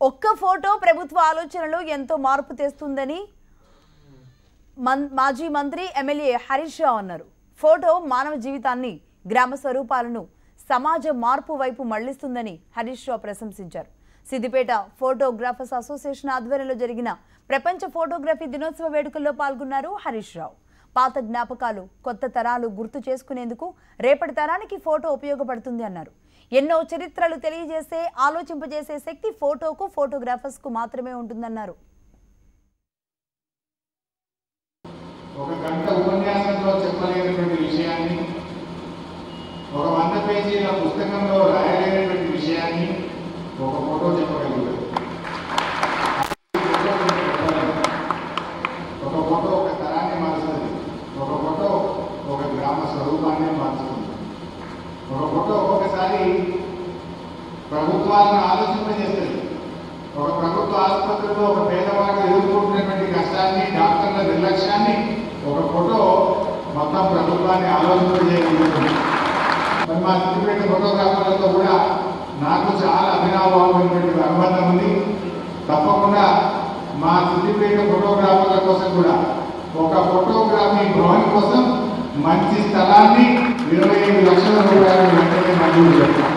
ఒక్క ఫోటో ప్రభుత్వ ఆలోచనలో ఎంతో మార్పు తెస్తుందని మన్ మాజీ మంత్రి ఎమ్మెల్యే హరీష్ రావు అన్నారు ఫోటో మానవ జీవితాన్ని గ్రామ స్వరూపాలను సమాజ మార్పు వైపు మళ్లిస్తుందని హరీష్ రావు ప్రశంసించారు సిద్దిపేట ఫోటోగ్రాఫర్స్ అసోసియేషన్ ఆధ్వర్యంలో జరిగిన ప్రపంచ ఫోటోగ్రఫీ దినోత్సవ వేడుకల్లో పాల్గొన్నారు హరీష్ రావు పాత జ్ఞాపకాలు కొత్త తరాలు గుర్తు చేసుకునేందుకు రేపటి తరానికి ఫోటో ఉపయోగపడుతుంది అన్నారు ఎన్నో చరిత్రలు తెలియజేసే ఆలోచింపజేసే శక్తి ఫోటోకు ఫోటోగ్రాఫర్స్కు మాత్రమే ఉంటుందన్నారు ఒక గంట ఉపన్యాసంలో చెప్పలేనటువంటి విషయాన్ని ఒక వంద పేజీల పుస్తకంలో రాయలేనటువంటి విషయాన్ని ఒక ఫోటో చెప్పగలుగుతారు ఒక ఫోటో ఒక తరాన్ని మారుస్తుంది ఒక ఫోటో ఒక గ్రామ స్వరూపాన్ని మార్చుతుంది ఒక ఫోటో ఒక్కొక్కసారి ప్రభుత్వాలను ఆలోచింపజేస్తుంది ఒక ప్రభుత్వ ఆసుపత్రిలో ఒక పేదవాడు ఎదుర్కొంటున్నటువంటి కష్టాన్ని డాక్టర్ల నిర్లక్ష్యాన్ని ఒక ఫోటో మొత్తం ప్రభుత్వాన్ని ఆలోచింపజేయగలుగుతుంది మరి మా సిద్దిపేట ఫోటోగ్రాఫర్లతో కూడా నాకు చాలా అభినవమైనటువంటి అనుబంధం ఉంది తప్పకుండా మా సిద్దిపేట ఫోటోగ్రాఫర్ల కోసం కూడా ఒక ఫోటోగ్రఫీ డ్రాయింగ్ కోసం మంచి స్థలాన్ని ఇరవై ఐదు లక్షల రూపాయలు వెంటనే మంజూరు చేస్తాం